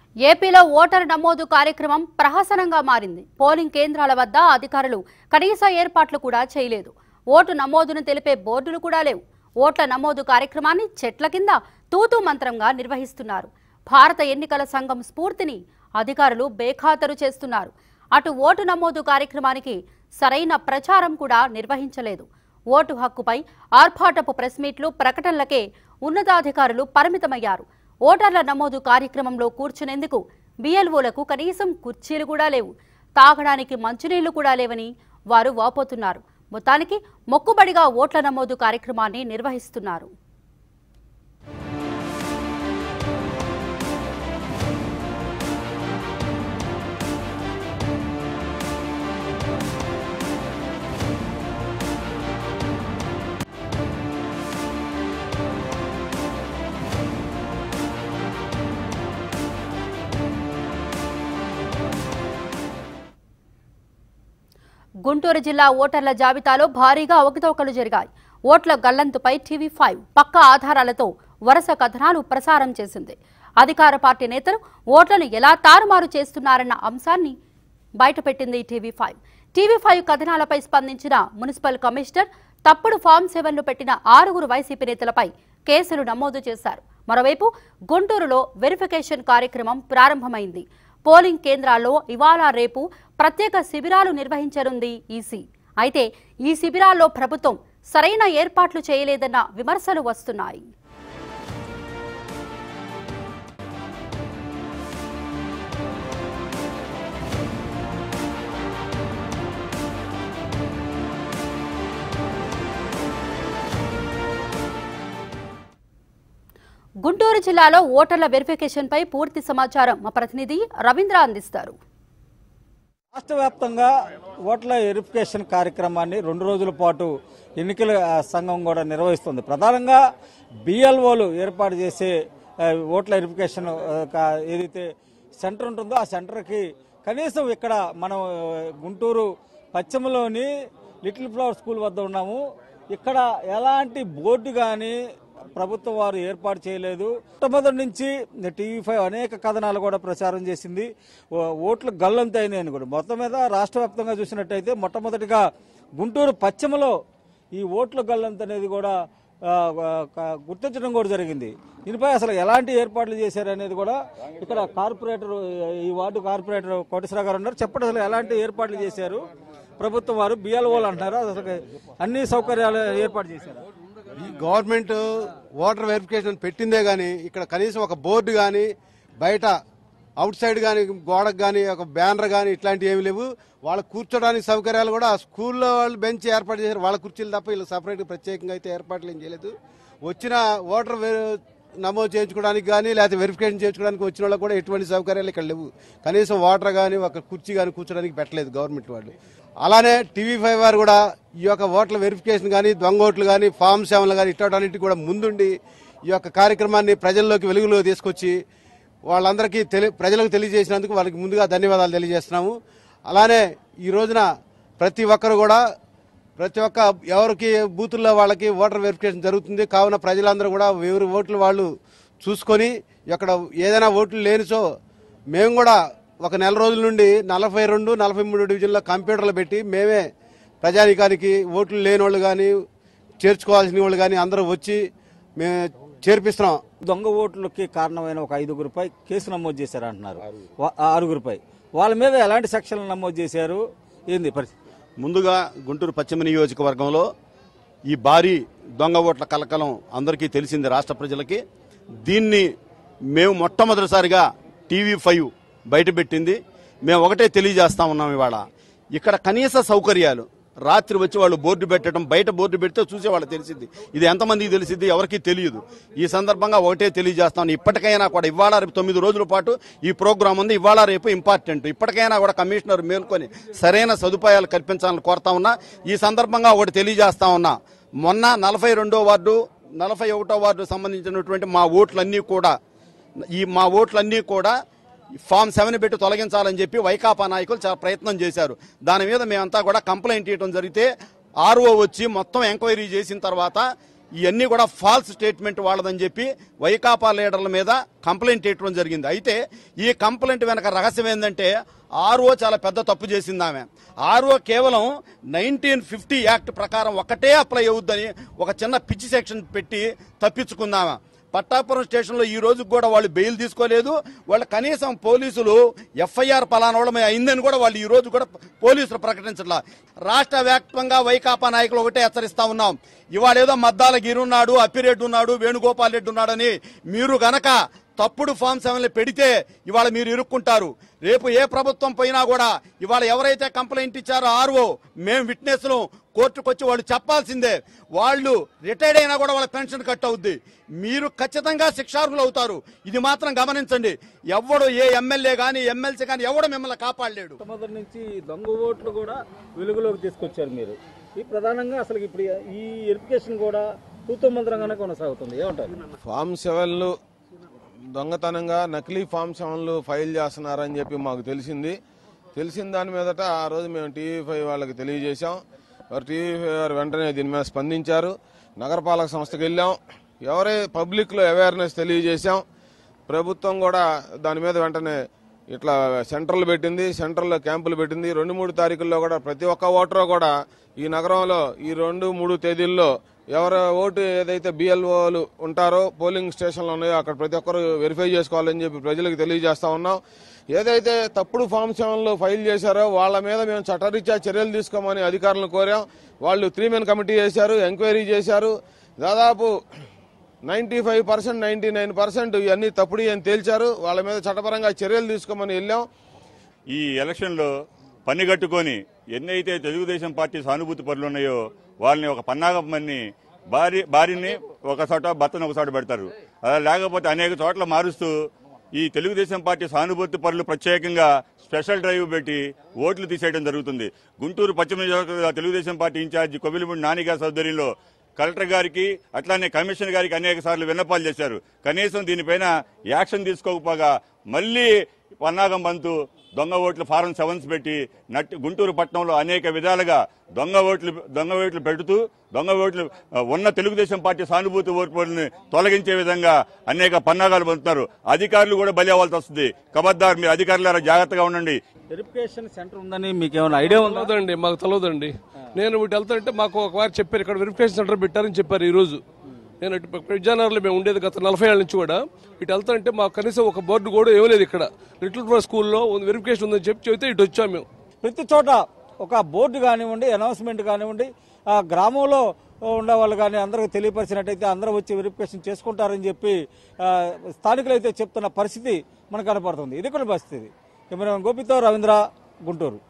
ఏపీలో ఓటర్ నమోదు కార్యక్రమం ప్రహసనంగా మారింది పోలింగ్ కేంద్రాల వద్ద అధికారులు కనీస ఏర్పాట్లు కూడా చేయలేదు ఓటు నమోదును తెలిపే బోర్డులు కూడా లేవు ఓట్ల నమోదు కార్యక్రమాన్ని చెట్ల కింద తూతూ మంత్రంగా నిర్వహిస్తున్నారు భారత ఎన్నికల సంఘం స్ఫూర్తిని అధికారులు బేఖాతరు చేస్తున్నారు అటు ఓటు నమోదు కార్యక్రమానికి సరైన ప్రచారం కూడా నిర్వహించలేదు ఓటు హక్కుపై ఆర్భాటపు ప్రెస్ మీట్లు ప్రకటనలకే ఉన్నతాధికారులు పరిమితమయ్యారు ఓటర్ల నమోదు కార్యక్రమంలో కూర్చునేందుకు బిఎల్ఓలకు కనీసం కుర్చీలు కూడా లేవు తాగడానికి మంచినీళ్లు కూడా లేవని వారు వాపోతున్నారు మొత్తానికి మొక్కుబడిగా ఓట్ల నమోదు కార్యక్రమాన్ని నిర్వహిస్తున్నారు గుంటూరు జిల్లా ఓటర్ల జాబితాలో భారీగా అవకతవకలు జరిగాయి ఓట్ల గల్లంతుపై టీవీ ఫైవ్ పక్క ఆధారాలతో వరుస కథనాలు ప్రసారం చేసింది అధికార పార్టీ నేతలు ఓట్లను ఎలా తారుమారు చేస్తున్నారన్న అంశాన్ని బయటపెట్టింది టీవీ ఫైవ్ టీవీ ఫైవ్ కథనాలపై స్పందించిన మున్సిపల్ కమిషనర్ తప్పుడు ఫామ్ సెవెన్లు పెట్టిన ఆరుగురు వైసీపీ నేతలపై కేసులు నమోదు చేశారు మరోవైపు గుంటూరులో వెరిఫికేషన్ కార్యక్రమం ప్రారంభమైంది పోలింగ్ కేంద్రాల్లో ఇవాళ రేపు ప్రత్యేక శిబిరాలు నిర్వహించనుంది ఈసీ అయితే ఈ శిబిరాల్లో ప్రభుత్వం సరైన ఏర్పాట్లు చేయలేదన్న విమర్శలు వస్తున్నాయి గుంటూరు జిల్లాలో ఓటర్ల వెరిఫికేషన్పై పూర్తి సమాచారం మా ప్రతినిధి రవీంద్ర అందిస్తారు రాష్ట్ర వ్యాప్తంగా ఓట్ల వెరిఫికేషన్ కార్యక్రమాన్ని రెండు రోజుల పాటు ఎన్నికల ఆ, సంఘం కూడా నిర్వహిస్తుంది ప్రధానంగా బిఎల్ఓలు ఏర్పాటు చేసే ఆ, ఓట్ల వెరిఫికేషన్ ఆ, కా- ఏదైతే సెంటర్ ఉంటుందో ఆ సెంటర్కి కనీసం ఇక్కడ మనం ఆ, గుంటూరు పశ్చిమలోని లిటిల్ ఫ్లవర్ స్కూల్ వద్ద ఉన్నాము ఇక్కడ ఎలాంటి బోర్డు కానీ ప్రభుత్వం వారు ఏర్పాటు చేయలేదు మొట్టమొదటి నుంచి టీవీ ఫైవ్ అనేక కథనాలు కూడా ప్రచారం చేసింది ఓ- ఓట్లు గల్లంతైనాయి అని కూడా మొత్తం మీద రాష్ట్ర వ్యాప్తంగా చూసినట్టయితే మొట్టమొదటిగా గుంటూరు పశ్చిమలో ఈ ఓట్ల గల్లంత అనేది కూడా ఆ, క- గుర్తించడం కూడా జరిగింది దీనిపై అసలు ఎలాంటి ఏర్పాట్లు చేశారు అనేది కూడా ఇక్కడ కార్పొరేటర్ ఈ వార్డు కార్పొరేటర్ కోటేశ్వర గారు ఉన్నారు చెప్పండి అసలు ఎలాంటి ఏర్పాట్లు చేశారు ప్రభుత్వం వారు బిఎల్ఓలు అంటున్నారు అసలు అన్ని సౌకర్యాలు ఏర్పాటు చేశారు ఈ గవర్నమెంట్ ఓటర్ వెరిఫికేషన్ పెట్టిందే గానీ ఇక్కడ కనీసం ఒక బోర్డు గానీ బయట అవుట్ సైడ్ కానీ గోడకు కానీ ఒక బ్యానర్ కానీ ఇట్లాంటివి ఏమి లేవు వాళ్ళ కూర్చోడానికి సౌకర్యాలు కూడా ఆ స్కూల్లో వాళ్ళు బెంచ్ ఏర్పాటు చేశారు వాళ్ళ కుర్చీలు తప్ప వీళ్ళు సపరేట్ ప్రత్యేకంగా అయితే ఏర్పాట్లు ఏం చేయలేదు వచ్చిన ఓటర్ వె- నమోదు చేయించుకోవడానికి కానీ లేకపోతే వెరిఫికేషన్ చేయించుకోవడానికి వచ్చిన వాళ్ళకి కూడా ఎటువంటి సౌకర్యాలు ఇక్కడ లేవు కనీసం వాటర్ కానీ ఒక కుర్చీ కానీ కూర్చోడానికి పెట్టలేదు గవర్నమెంట్ వాళ్ళు అలానే టీవీ ఫైవ్ వారు కూడా ఈ యొక్క ఓట్ల వెరిఫికేషన్ కానీ దొంగ ఓట్లు కానీ ఫామ్ సెవెన్లు కానీ ఇట్టడానికి కూడా ముందుండి ఈ యొక్క కార్యక్రమాన్ని ప్రజల్లోకి వెలుగులోకి తీసుకొచ్చి వాళ్ళందరికీ తెలి ప్రజలకు తెలియజేసినందుకు వాళ్ళకి ముందుగా ధన్యవాదాలు తెలియజేస్తున్నాము అలానే ఈ రోజున ప్రతి ఒక్కరు కూడా ప్రతి ఒక్క ఎవరికి బూతుల్లో వాళ్ళకి ఓటర్ వెరిఫికేషన్ జరుగుతుంది కావున ప్రజలందరూ కూడా ఎవరి ఓట్లు వాళ్ళు చూసుకొని ఇక్కడ ఏదైనా ఓట్లు లేనిచో మేము కూడా ఒక నెల రోజుల నుండి నలభై రెండు నలభై మూడు డివిజన్లో కంప్యూటర్లు పెట్టి మేమే ప్రజానికానికి ఓట్లు లేని వాళ్ళు కానీ చేర్చుకోవాల్సిన వాళ్ళు కానీ అందరూ వచ్చి మేము చేర్పిస్తున్నాం దొంగ ఓట్లకి కారణమైన ఒక ఐదుగురిపై కేసు నమోదు చేశారు అంటున్నారు వా- ఆ ఆరుగురిపై వాళ్ళ మీద ఎలాంటి సెక్షన్లు నమోదు చేశారు ఏంది పరిస్థితి ముందుగా గుంటూరు పశ్చిమ నియోజకవర్గంలో ఈ భారీ దొంగ ఓట్ల కలకలం అందరికీ తెలిసింది రాష్ట్ర ప్రజలకి దీన్ని మేము మొట్టమొదటిసారిగా టీవీ ఫైవ్ బయటపెట్టింది మేము ఒకటే తెలియజేస్తా ఉన్నాం ఇవాళ ఇక్కడ కనీస సౌకర్యాలు రాత్రి వచ్చి వాళ్ళు బోర్డు పెట్టడం బయట బోర్డు పెడితే చూసేవాళ్ళు తెలిసింది ఇది ఎంతమందికి తెలిసింది ఎవరికీ తెలియదు ఈ సందర్భంగా ఒకటే తెలియజేస్తాను ఇప్పటికైనా కూడా ఇవాళ రేపు తొమ్మిది రోజుల పాటు ఈ ప్రోగ్రాం ఉంది ఇవాళ రేపు ఇంపార్టెంట్ ఇప్పటికైనా కూడా కమిషనర్ మేల్కొని సరైన సదుపాయాలు కల్పించాలని కోరుతా ఉన్నా ఈ సందర్భంగా ఒకటి తెలియజేస్తా ఉన్నా మొన్న నలభై రెండో వార్డు నలభై ఒకటో వార్డు సంబంధించినటువంటి మా ఓట్లన్నీ కూడా ఈ మా ఓట్లన్నీ కూడా ఫామ్ సెవెన్ పెట్టి తొలగించాలని చెప్పి వైకాపా నాయకులు చాలా ప్రయత్నం చేశారు దాని మీద మేమంతా కూడా కంప్లైంట్ ఇవ్వడం జరిగితే ఆర్ఓ వచ్చి మొత్తం ఎంక్వైరీ చేసిన తర్వాత ఇవన్నీ కూడా ఫాల్స్ స్టేట్మెంట్ వాళ్ళదని చెప్పి వైకాపా లీడర్ల మీద కంప్లైంట్ ఇవ్వడం జరిగింది అయితే ఈ కంప్లైంట్ వెనక రహస్యం ఏంటంటే ఆర్ఓ చాలా పెద్ద తప్పు చేసింది ఆమె ఆర్ఓ కేవలం నైన్టీన్ ఫిఫ్టీ యాక్ట్ ప్రకారం ఒకటే అప్లై అవుద్దని ఒక చిన్న పిచ్చి సెక్షన్ పెట్టి తప్పించుకుందామా పట్టాపురం స్టేషన్లో ఈ రోజు కూడా వాళ్ళు బెయిల్ తీసుకోలేదు వాళ్ళు కనీసం పోలీసులు ఎఫ్ఐఆర్ పలానోళమే అయిందని కూడా వాళ్ళు ఈ రోజు కూడా పోలీసులు ప్రకటించట్లా రాష్ట్ర వ్యాప్తంగా వైకాపా నాయకులు ఒకటే హెచ్చరిస్తా ఉన్నాం ఇవాళ ఏదో మద్దాల గిరున్నాడు అప్పిరెడ్డి ఉన్నాడు వేణుగోపాల్ రెడ్డి ఉన్నాడని మీరు గనక తప్పుడు ఫామ్ సెవెన్లు పెడితే ఇవాళ మీరు ఇరుక్కుంటారు రేపు ఏ ప్రభుత్వం పోయినా కూడా ఇవాళ ఎవరైతే కంప్లైంట్ ఇచ్చారో ఆర్ఓ మేము విట్నెస్లు కోర్టుకు వచ్చి వాళ్ళు చెప్పాల్సిందే వాళ్ళు రిటైర్డ్ అయినా కూడా వాళ్ళ పెన్షన్ కట్ అవుద్ది మీరు ఖచ్చితంగా శిక్షార్హులు అవుతారు ఇది మాత్రం గమనించండి ఎవడు ఏ ఎమ్మెల్యే కానీ ఎమ్మెల్సీ కానీ ఎవడు మిమ్మల్ని కాపాడలేడు మొట్టమొదటి నుంచి దొంగ ఓట్లు కూడా వెలుగులోకి తీసుకొచ్చారు మీరు ఈ ప్రధానంగా అసలు ఇప్పుడు ఈ వెరిఫికేషన్ కూడా తూతుమంత్రంగానే కొనసాగుతుంది ఏమంటారు ఫామ్ సెవెన్లు దొంగతనంగా నకిలీ ఫామ్ సెవెన్లు ఫైల్ చేస్తున్నారని చెప్పి మాకు తెలిసింది తెలిసిన దాని మీదట ఆ రోజు మేము టీవీ ఫైవ్ వాళ్ళకి తెలియజేశాం వారు టీవీ ఫైవ్ వారు వెంటనే దీని మీద స్పందించారు నగరపాలక సంస్థకి వెళ్ళాం ఎవరే పబ్లిక్లో అవేర్నెస్ తెలియజేశాం ప్రభుత్వం కూడా దాని మీద వెంటనే ఇట్లా సెంటర్లు పెట్టింది సెంటర్లో క్యాంపులు పెట్టింది రెండు మూడు తారీఖుల్లో కూడా ప్రతి ఒక్క ఓటరు కూడా ఈ నగరంలో ఈ రెండు మూడు తేదీల్లో ఎవరు ఓటు ఏదైతే బిఎల్ఓలు ఉంటారో పోలింగ్ స్టేషన్లు ఉన్నాయో అక్కడ ప్రతి ఒక్కరు వెరిఫై చేసుకోవాలని చెప్పి ప్రజలకు తెలియజేస్తా ఉన్నాం ఏదైతే తప్పుడు ఫామ్ సెవెన్లు ఫైల్ చేశారో వాళ్ళ మీద మేము చట్టరీత్యా చర్యలు తీసుకోమని అధికారులను కోరాం వాళ్ళు త్రీ మెన్ కమిటీ చేశారు ఎంక్వైరీ చేశారు దాదాపు ninety five percent ninety nine percent ఇవన్నీ తప్పుడు అని తేల్చారు వాళ్ళ మీద చట్టపరంగా చర్యలు తీసుకోమని వెళ్ళాం ఈ ఎలక్షన్లో పని కట్టుకొని ఎన్నైతే తెలుగుదేశం పార్టీ సానుభూతి పనులు ఉన్నాయో వాళ్ళని ఒక పన్నాగమని భార్య భార్యని ఒక చోట భర్తను ఒక చోట పెడతారు అలా లేకపోతే అనేక చోట్ల మారుస్తూ ఈ తెలుగుదేశం పార్టీ సానుభూతి పనులు ప్రత్యేకంగా స్పెషల్ డ్రైవ్ పెట్టి ఓట్లు తీసేయడం జరుగుతుంది గుంటూరు పశ్చిమ నియోజకవర్గ తెలుగుదేశం పార్టీ ఇన్ఛార్జి కొబిలిముడి నానిగారి సౌదర్యంలో కలెక్టర్ గారికి అట్లానే కమిషనర్ గారికి అనేక సార్లు విన్నపాలు చేశారు కనీసం దీనిపైన యాక్షన్ తీసుకోకపోగా మళ్ళీ పన్నాగం బంతు దొంగ ఓట్లు ఫారం సెవెన్స్ పెట్టి నట్టి గుంటూరు పట్టణంలో అనేక విధాలుగా దొంగ ఓట్లు దొంగ ఓట్లు పెడుతూ దొంగ ఓట్లు ఆ, ఉన్న తెలుగుదేశం పార్టీ సానుభూతి ఓట్లని తొలగించే విధంగా అనేక పన్నాగాలు పొందుతున్నారు అధికారులు కూడా బలి అవ్వాల్సి వస్తుంది కబద్దార్ మీరు అధికారులారా జాగ్రత్తగా ఉండండి వెరిఫికేషన్ సెంటర్ ఉందని మీకు ఏమైనా ఐడియా ఉందా తెలియదండి మాకు తెలియదండి నేను వీటి వెళ్తానంటే మాకు ఒక వారు చెప్పారు ఇక్కడ వెరిఫికేషన్ సెంటర్ పెట్టారని చెప్పారు ఈ రోజు నేను ఇటు విజయనగరంలో మేము ఉండేది గత నలభై ఏళ్ళ నుంచి కూడా ఇటు వెళ్తానంటే మాకు కనీసం ఒక బోర్డు కూడా ఇవ్వలేదు ఇక్కడ లిటిల్ ఫ్లవర్ స్కూల్లో వెరిఫికేషన్ ఉందని చెప్పి చెబితే ఇటు వచ్చాము మేము ప్రతి చోట ఒక బోర్డు కానివ్వండి అనౌన్స్మెంట్ కానివ్వండి ఆ గ్రామంలో ఉండే వాళ్ళు కానీ అందరికి తెలియపరిచినట్టయితే అందరూ వచ్చి వెరిఫికేషన్ చేసుకుంటారని చెప్పి ఆ, స్థానికులు అయితే చెప్తున్న పరిస్థితి మనకు కనపడుతుంది ఇది కూడా పరిస్థితి కెమెరామెన్ గోపితో రవీంద్ర గుంటూరు